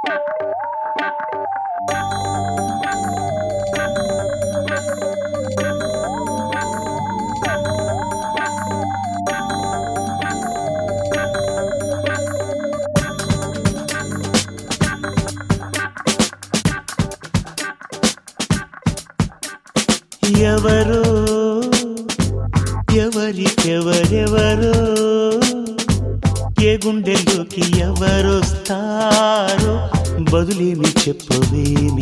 ఎవరో ఎవరికెవరెవరో ఏ గుండెల్లోకి ఎవరొస్తారో బదులేమి చెప్పవేమి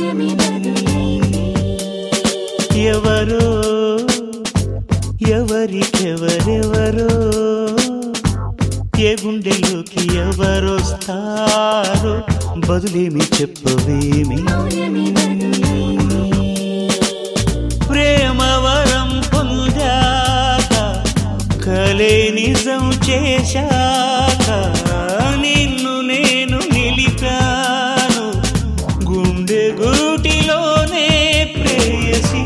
ఎవరో ఎవరికెవరెవరో ఏ గుండెల్లోకి ఎవరొస్తారో బదులేమి చెప్పవేమి ప్రేమవరం పొందాక కలే నిజం చేశాక నిన్ను నేను నిలిపాను గుండె గూటిలోనే ప్రేయసి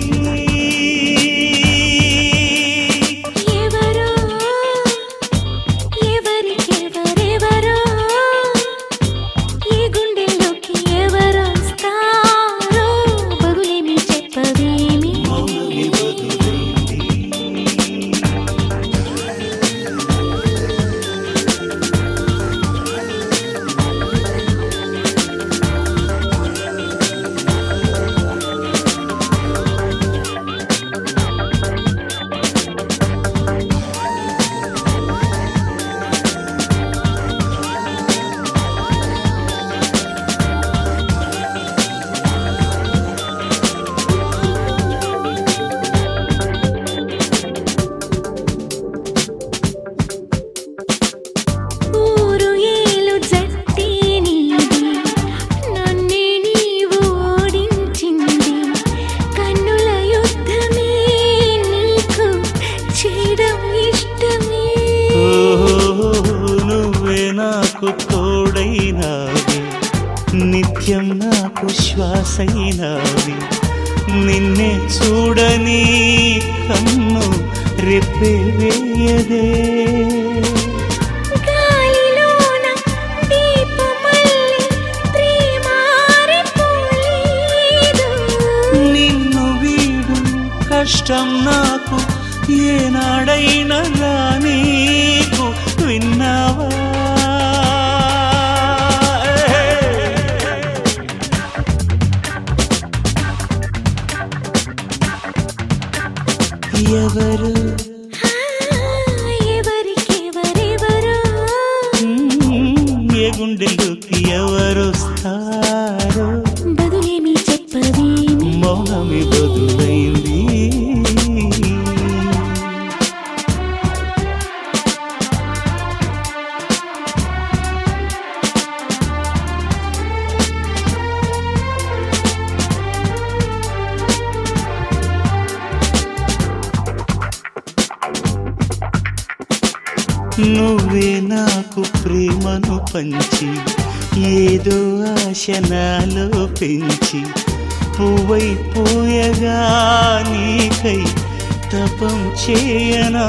ఎవరో ఎవరికెవరెవరో ఈ గుండెల్లోకి ఎవరొస్తారో బదులేమి చెప్పవేమి మౌనమి బదులైంది ఊరు ఏలు జట్టి నీది నన్నే నీవు ఓడించింది కన్నుల యుద్ధమే నీకు చేయడం ఇష్టమే ఓ నువ్వే నాకు తోడైనావి నిత్యం నాకు శ్వాసైనావి నిన్నే చూడని కన్ను రెప్పే వేయదే గాలిలోన దీపమల్లె ప్రేమారిపోలేదు నిన్ను వీడు కష్టం నాకు ఏనాడైనా నీకు విన్నావా ఎవరు ఆ, ఎవరికెవరెవరో ఏ గుండెల్లోకి ఎవరొస్తారో బదులేమి చెప్పవేమి మౌనమి బదులైంది నువ్వే నాకు ప్రేమను పంచి ఏదో ఆశ నాలో పెంచి పువ్వైపోయగా నీకై తపం చేయనా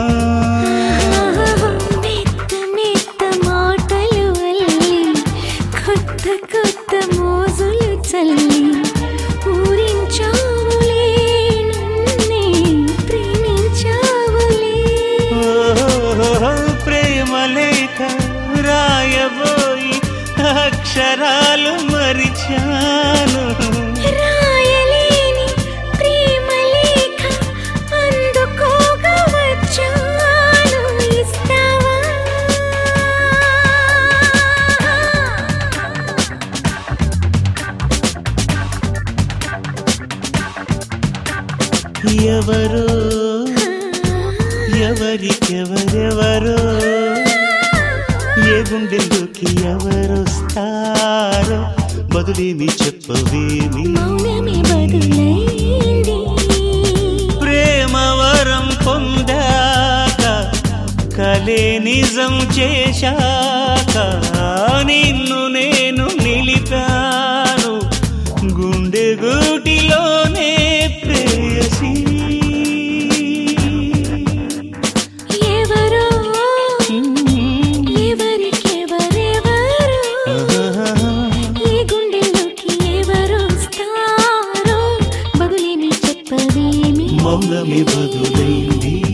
మెత్త మెత్త మాటలు అల్లి కొత్త కొత్త మోజులు చల్లి ఊరించావులే నన్నే ప్రేమించావులే ఓ, ప్రేమ లేఖ రాయబోయి అక్షరాలు మరిచాను రాయలేని ప్రేమ లేఖ అందుకోగా వచ్చాను ఇస్తావా ఎవరో ఎవరికెవరెవరో ఏ గుండెల్లోకి ఎవరొస్తారో బదులేమి చెప్పవేమి మౌనమే బదులైంది ప్రేమవరం పొందాక కలే నిజం చేశాక నిన్ను నేను నిలిపాను గుండె గూటిలోనే ప్రేయసి ఎవరో ఎవరికెవరెవరో ఈ మౌనమే బదులైంది